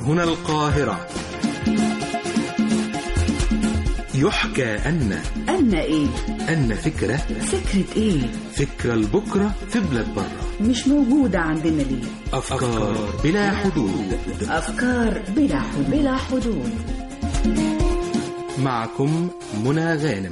هنا القاهرة يحكى أن أن إيه؟ أن فكرة فكرة إيه؟ فكرة لبكرة في بلاد برة مش موجودة عندنا ليه؟ أفكار بلا حدود أفكار بلا حدود بلا حدود معكم منى غانم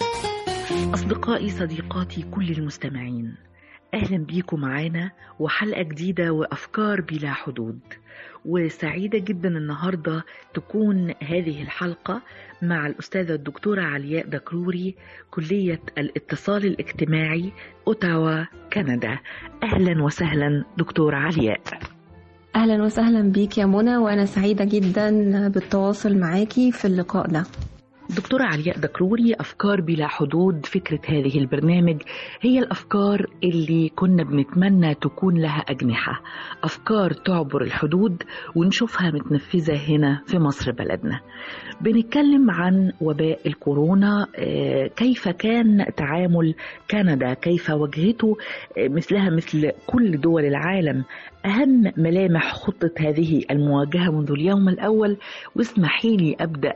أصدقائي صديقاتي كل المستمعين أهلا بيكم معانا وحلقة جديدة وأفكار بلا حدود وسعيدة جدا النهاردة تكون هذه الحلقة مع الأستاذة الدكتورة علياء دكروري كلية الاتصال الاجتماعي أوتاوا كندا أهلا وسهلا دكتورة علياء أهلا وسهلا بيك يا منى وأنا سعيدة جدا بالتواصل معاكي في اللقاء ده دكتورة علياء دكروري أفكار بلا حدود فكرة هذه البرنامج هي الأفكار اللي كنا بنتمنى تكون لها أجنحة أفكار تعبر الحدود ونشوفها متنفذة هنا في مصر بلدنا بنتكلم عن وباء الكورونا كيف كان تعامل كندا كيف واجهته مثلها مثل كل دول العالم أهم ملامح خطة هذه المواجهة منذ اليوم الأول واسمحي لي أبدأ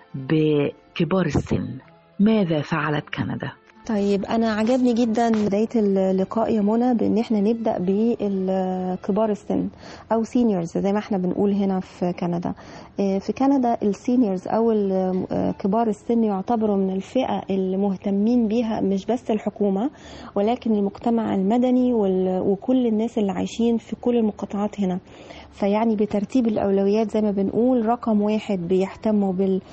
بكبار السن ماذا فعلت كندا؟ طيب انا عجبني جدا بدايه اللقاء يا منى بان احنا نبدا بكبار السن او سينيورز زي ما احنا بنقول هنا في كندا في كندا السينيورز او كبار السن يعتبروا من الفئه اللي مهتمين بيها مش بس الحكومه ولكن المجتمع المدني وكل الناس اللي عايشين في كل المقاطعات هنا فيعني بترتيب الأولويات زي ما بنقول رقم واحد بيهتموا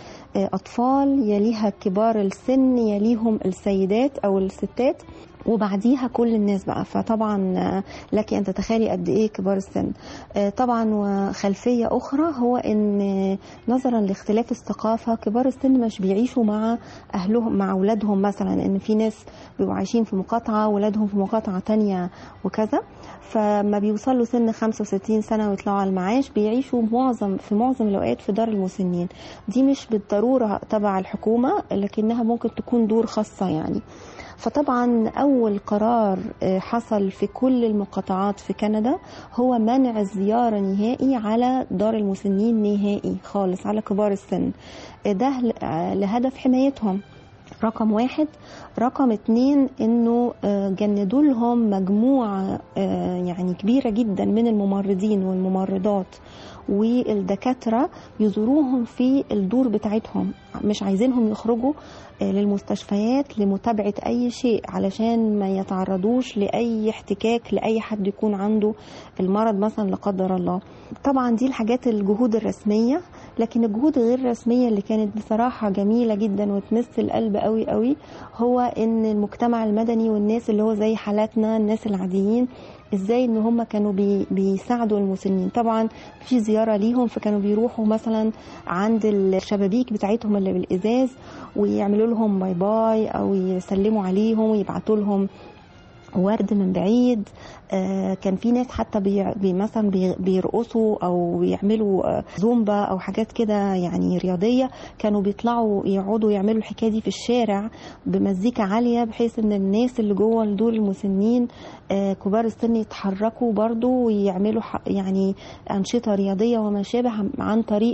بالأطفال يليها كبار السن يليهم السيدات أو الستات وبعديها كل الناس بقى فطبعا لك ان تتخيلي قد ايه كبار السن طبعا وخلفيه اخرى هو ان نظرا لاختلاف الثقافه كبار السن مش بيعيشوا مع اهلهم مع اولادهم مثلا ان في ناس بيبقوا عايشين في مقاطعه ولادهم في مقاطعه تانية وكذا فما بيوصلوا سن 65 سنه ويطلعوا على المعاش بيعيشوا معظم في معظم الاوقات في دار المسنين دي مش بالضروره تبع الحكومه لكنها ممكن تكون دور خاصه يعني فطبعا اول قرار حصل في كل المقاطعات في كندا هو منع الزياره نهائي على دار المسنين نهائي خالص على كبار السن ده لهدف حمايتهم رقم واحد رقم اتنين انه جندوا لهم مجموعة يعني كبيرة جدا من الممرضين والممرضات والدكاترة يزوروهم في الدور بتاعتهم مش عايزينهم يخرجوا للمستشفيات لمتابعة أي شيء علشان ما يتعرضوش لأي احتكاك لأي حد يكون عنده المرض مثلا لا قدر الله طبعا دي الحاجات الجهود الرسمية لكن الجهود غير الرسمية اللي كانت بصراحة جميلة جدا وتمس القلب قوي قوي هو ان المجتمع المدني والناس اللي هو زي حالاتنا الناس العاديين ازاي ان هم كانوا بي بيساعدوا المسنين طبعا في زياره ليهم فكانوا بيروحوا مثلا عند الشبابيك بتاعتهم اللي بالازاز ويعملوا لهم باي باي او يسلموا عليهم ويبعتوا لهم ورد من بعيد آه كان في ناس حتى بي بي مثلا بي بيرقصوا او بيعملوا آه زومبا او حاجات كده يعني رياضيه كانوا بيطلعوا يقعدوا يعملوا الحكايه دي في الشارع بمزيكا عاليه بحيث ان الناس اللي جوه دول المسنين آه كبار السن يتحركوا برضو ويعملوا يعني انشطه رياضيه وما شابه عن طريق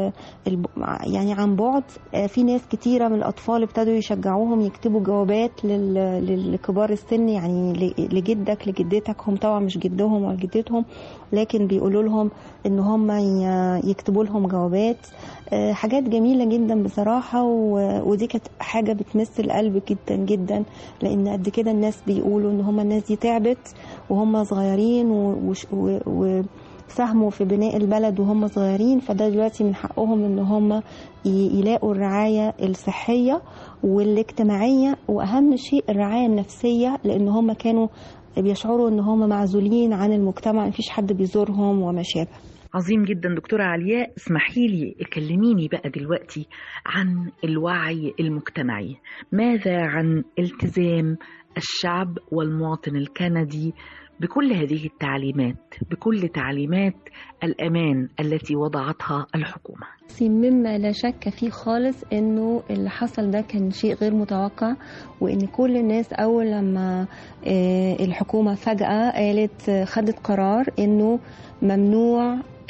يعني عن بعد في ناس كتيره من الاطفال ابتدوا يشجعوهم يكتبوا جوابات لكبار السن يعني لجدك لجدتك هم طبعا مش جدهم ولا جدتهم لكن بيقولوا لهم ان هم يكتبوا لهم جوابات حاجات جميلة جدا بصراحة ودي كانت حاجة بتمس القلب جدا جدا لان قد كده الناس بيقولوا ان هم الناس دي تعبت وهم صغيرين و ساهموا في بناء البلد وهم صغيرين فده دلوقتي من حقهم ان هم يلاقوا الرعاية الصحية والاجتماعية واهم شيء الرعاية النفسية لان هم كانوا بيشعروا ان هم معزولين عن المجتمع مفيش حد بيزورهم وما شابه عظيم جدا دكتورة علياء اسمحي لي كلميني بقى دلوقتي عن الوعي المجتمعي ماذا عن التزام الشعب والمواطن الكندي بكل هذه التعليمات بكل تعليمات الأمان التي وضعتها الحكومة مما لا شك فيه خالص انه اللي حصل ده كان شيء غير متوقع وان كل الناس اول لما الحكومة فجأة قالت خدت قرار انه ممنوع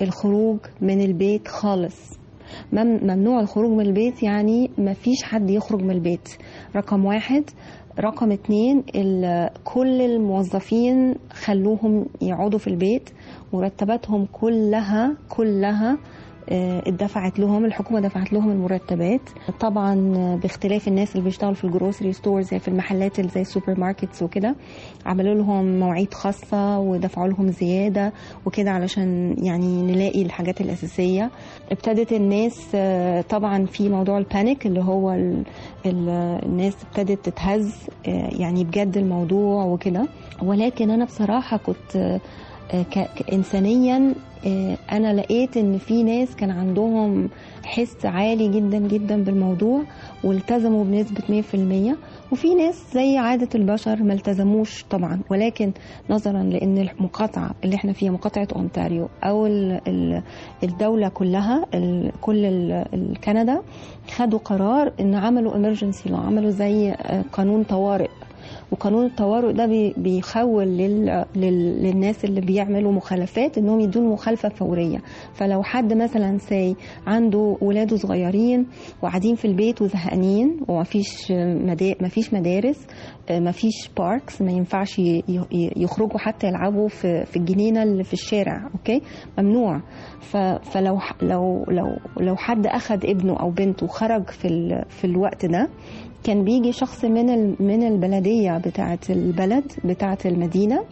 الخروج من البيت خالص مم- ممنوع الخروج من البيت يعني ما فيش حد يخرج من البيت رقم واحد رقم اتنين ال- كل الموظفين خلوهم يقعدوا في البيت مرتباتهم كلها كلها آه، اتدفعت لهم الحكومه دفعت لهم المرتبات طبعا آه، باختلاف الناس اللي بيشتغلوا في الجروسري ستورز زي في المحلات اللي زي السوبر ماركتس وكده عملوا لهم مواعيد خاصه ودفعوا لهم زياده وكده علشان يعني نلاقي الحاجات الاساسيه ابتدت الناس آه، طبعا في موضوع البانيك اللي هو ال ال الناس ابتدت تتهز آه، يعني بجد الموضوع وكده ولكن انا بصراحه كنت آه، ك- كإنسانيا آه، أنا لقيت إن في ناس كان عندهم حس عالي جدا جدا بالموضوع والتزموا بنسبة 100% وفي ناس زي عادة البشر ما التزموش طبعا ولكن نظرا لأن المقاطعة اللي احنا فيها مقاطعة أونتاريو أو ال- ال- الدولة كلها ال- كل ال- ال- كندا خدوا قرار إن عملوا emergency law عملوا زي آه، قانون طوارئ وقانون الطوارئ ده بي- بيخول لل... لل... للناس اللي بيعملوا مخالفات انهم يدوا مخالفه فوريه فلو حد مثلا ساي عنده ولاده صغيرين وقاعدين في البيت وزهقانين ومفيش مدا... مفيش مدارس آه، مفيش باركس ما ينفعش ي... ي- يخرجوا حتى يلعبوا في في الجنينه اللي في الشارع اوكي ممنوع ف... فلو ح- لو لو لو حد اخذ ابنه او بنته وخرج في ال... في الوقت ده كان بيجي شخص من ال- من البلديه بتاعه البلد بتاعه المدينه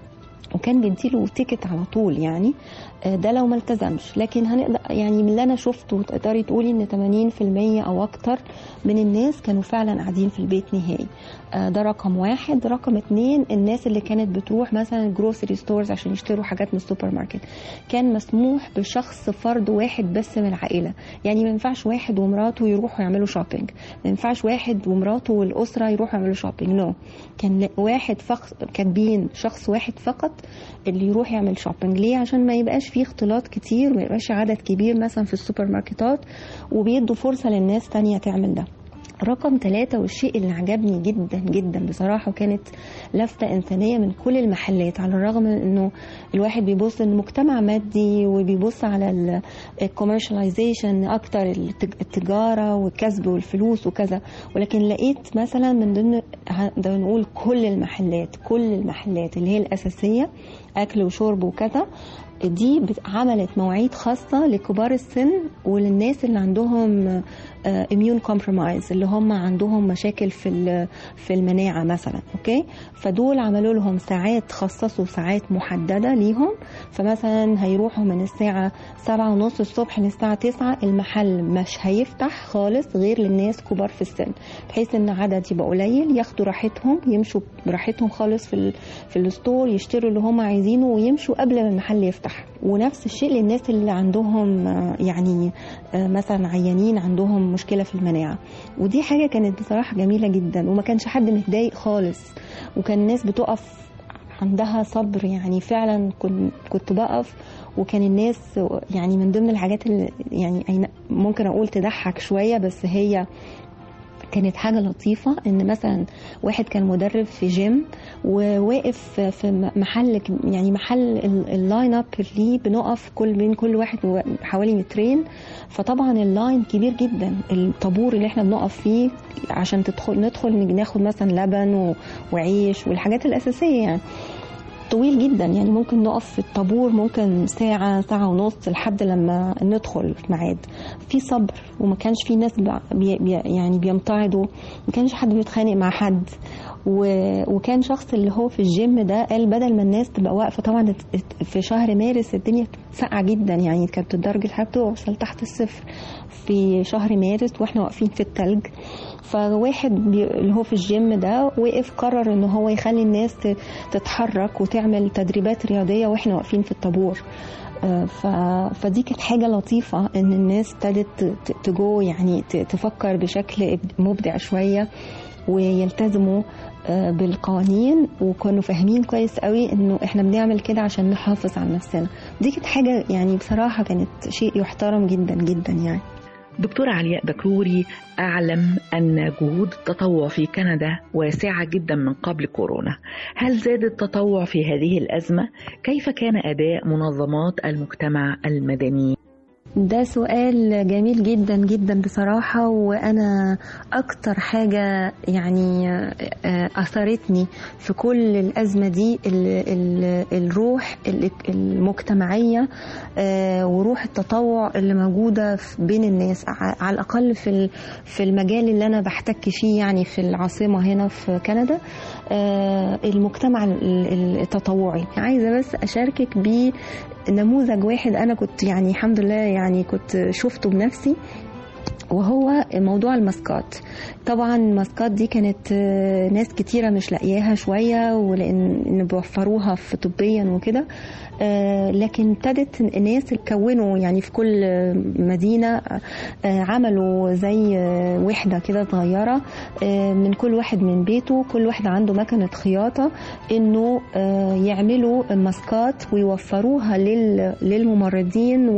وكان بيديله تيكت على طول يعني آه، ده لو ما التزمش لكن هنقدر يعني من اللي انا شفته تقدري تقولي ان 80% او اكتر من الناس كانوا فعلا قاعدين في البيت نهائي آه، ده رقم واحد رقم اتنين الناس اللي كانت بتروح مثلا جروسري ستورز عشان يشتروا حاجات من السوبر ماركت كان مسموح بشخص فرد واحد بس من العائله يعني ما ينفعش واحد ومراته يروحوا يعملوا شوبينج ما ينفعش واحد ومراته والاسره يروحوا يعملوا شوبينج نو no. كان ل- واحد فقط كاتبين شخص واحد فقط اللي يروح يعمل شوبينج ليه عشان ما يبقاش فيه اختلاط كتير وما يبقاش عدد كبير مثلا في السوبر ماركتات وبيدوا فرصه للناس تانية تعمل ده رقم ثلاثة والشيء اللي عجبني جدا جدا بصراحة وكانت لفتة إنسانية من كل المحلات على الرغم من إنه الواحد بيبص إن مجتمع مادي وبيبص على الكوميرشاليزيشن أكتر التج- التجارة والكسب والفلوس وكذا ولكن لقيت مثلا من ضمن نقدر نقول كل المحلات كل المحلات اللي هي الأساسية أكل وشرب وكذا دي بت- عملت مواعيد خاصة لكبار السن وللناس اللي عندهم اميون كومبرومايز اللي هم عندهم مشاكل في ال- في المناعة مثلا اوكي فدول عملوا لهم ساعات خصصوا ساعات محددة ليهم فمثلا هيروحوا من الساعة سبعة ونص الصبح للساعة تسعة المحل مش هيفتح خالص غير للناس كبار في السن بحيث ان عدد يبقى قليل ياخدوا راحتهم يمشوا براحتهم خالص في ال في الستور يشتروا اللي هم عايزينه ويمشوا قبل ما المحل يفتح ونفس الشيء للناس اللي عندهم آه، يعني آه، مثلا عيانين عندهم مشكله في المناعه ودي حاجه كانت بصراحه جميله جدا وما كانش حد متضايق خالص وكان الناس بتقف عندها صبر يعني فعلا كنت كنت بقف وكان الناس يعني من ضمن الحاجات اللي يعني أي- ممكن اقول تضحك شويه بس هي كانت حاجة لطيفة ان مثلا واحد كان مدرب في جيم وواقف في محل يعني محل ال- اللاين اب ليه بنقف كل بين كل واحد و- حوالي مترين فطبعا اللاين كبير جدا الطابور اللي احنا بنقف فيه عشان تدخل ندخل ناخد مثلا لبن و- وعيش والحاجات الأساسية يعني طويل جدا يعني ممكن نقف في الطابور ممكن ساعة ساعة ونص لحد لما ندخل في ميعاد في صبر وما كانش في ناس بي بي يعني بيمتعضوا ما كانش حد بيتخانق مع حد و- وكان شخص اللي هو في الجيم ده قال بدل ما الناس تبقى واقفة طبعا ات- ات- في شهر مارس الدنيا ساقعة جدا يعني كانت درجة الحرارة بتوصل تحت الصفر في شهر مارس واحنا واقفين في التلج فواحد بي- اللي هو في الجيم ده وقف قرر ان هو يخلي الناس ت- تتحرك وتعمل تدريبات رياضيه واحنا واقفين في الطابور آه، ف... فدي كانت حاجة لطيفة إن الناس ابتدت ت- تجو يعني ت- تفكر بشكل إب- مبدع شوية ويلتزموا آه، بالقوانين وكانوا فاهمين كويس قوي إنه إحنا بنعمل كده عشان نحافظ على نفسنا دي كانت حاجة يعني بصراحة كانت شيء يحترم جدا جدا يعني دكتورة علياء دكروري أعلم أن جهود التطوع في كندا واسعة جدا من قبل كورونا هل زاد التطوع في هذه الأزمة؟ كيف كان أداء منظمات المجتمع المدني؟ ده سؤال جميل جدا جدا بصراحة وأنا أكتر حاجة يعني آه، أثرتني في كل الأزمة دي ال ال الروح ال- المجتمعية آه، وروح التطوع اللي موجودة في- بين الناس ع- على الأقل في ال- في المجال اللي أنا بحتك فيه يعني في العاصمة هنا في كندا آه، المجتمع ال- ال- التطوعي عايزة بس أشاركك بنموذج واحد أنا كنت يعني الحمد لله يعني كنت شفته بنفسي وهو موضوع الماسكات طبعا الماسكات دي كانت آه، ناس كتيرة مش لاقياها شوية ولأن إن بيوفروها في طبيا وكده آه، لكن ابتدت الناس كونوا يعني في كل مدينة آه، عملوا زي آه، وحدة كده صغيرة آه، من كل واحد من بيته كل واحد عنده مكنة خياطة إنه آه، يعملوا ماسكات ويوفروها لل- للممرضين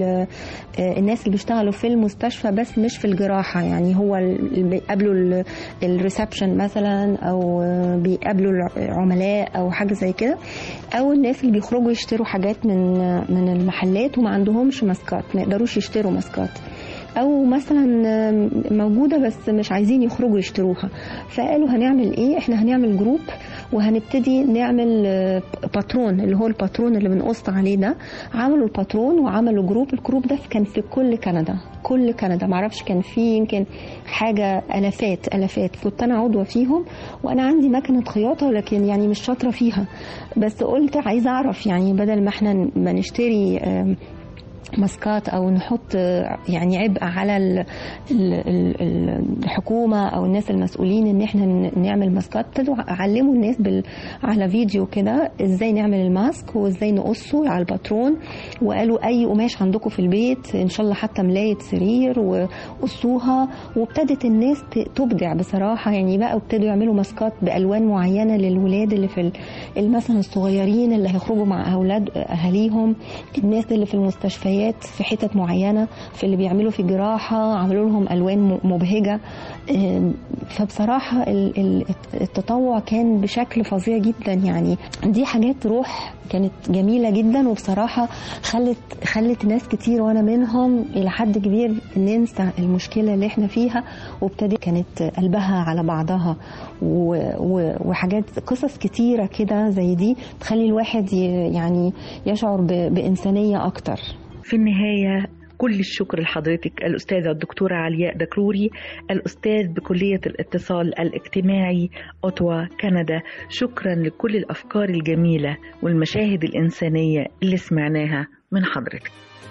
والناس اللي بيشتغلوا في المستشفى بس مش في الجراحة يعني هو اللي بيقابلوا الريسبشن مثلا أو آه، بيقابلوا العملاء أو حاجة زي كده أو الناس اللي بيخرجوا يشتروا حاجات من من المحلات وما عندهمش ماسكات ما يقدروش يشتروا ماسكات او مثلا موجوده بس مش عايزين يخرجوا يشتروها فقالوا هنعمل ايه احنا هنعمل جروب وهنبتدي نعمل آه، باترون اللي هو الباترون اللي بنقص عليه ده عملوا الباترون وعملوا جروب الجروب ده كان في كل كندا كل كندا معرفش كان في يمكن حاجه الافات الافات كنت انا عضوه فيهم وانا عندي مكنه خياطه لكن يعني مش شاطره فيها بس قلت عايزه اعرف يعني بدل ما احنا ما نشتري آم، ماسكات او نحط آه، يعني عبء على ال- ال- ال- ال- الحكومه او الناس المسؤولين ان احنا ن- نعمل ماسكات ابتدوا علموا الناس بال على فيديو كده ازاي نعمل الماسك وازاي نقصه على الباترون وقالوا اي قماش عندكم في البيت ان شاء الله حتى ملايه سرير وقصوها وابتدت الناس ت- تبدع بصراحه يعني بقى ابتدوا يعملوا ماسكات بالوان معينه للولاد اللي في ال- مثلا الصغيرين اللي هيخرجوا مع اولاد اهاليهم الناس اللي في المستشفيات في حتت معينه في اللي بيعملوا في جراحه عملوا لهم الوان م- مبهجه آم، فبصراحه ال- ال- التطوع كان بشكل فظيع جدا يعني دي حاجات روح كانت جميله جدا وبصراحه خلت خلت ناس كتير وانا منهم الى حد كبير ننسى المشكله اللي احنا فيها وابتدت كانت قلبها على بعضها و و وحاجات قصص كتيره كده زي دي تخلي الواحد ي- يعني يشعر ب- بانسانيه اكتر في النهاية كل الشكر لحضرتك الأستاذة الدكتورة علياء دكروري الأستاذ بكلية الاتصال الاجتماعي أوتوا كندا شكرا لكل الأفكار الجميلة والمشاهد الإنسانية اللي سمعناها من حضرتك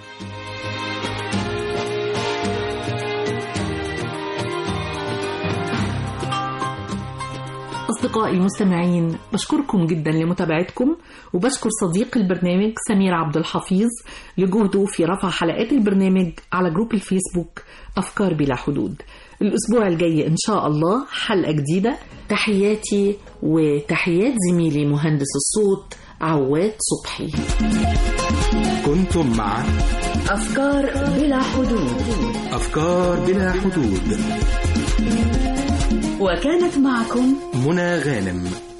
أصدقائي المستمعين بشكركم جدا لمتابعتكم وبشكر صديق البرنامج سمير عبد الحفيظ لجهده في رفع حلقات البرنامج على جروب الفيسبوك أفكار بلا حدود الأسبوع الجاي إن شاء الله حلقة جديدة تحياتي وتحيات زميلي مهندس الصوت عواد صبحي كنتم مع أفكار بلا حدود أفكار بلا حدود وكانت معكم منى غانم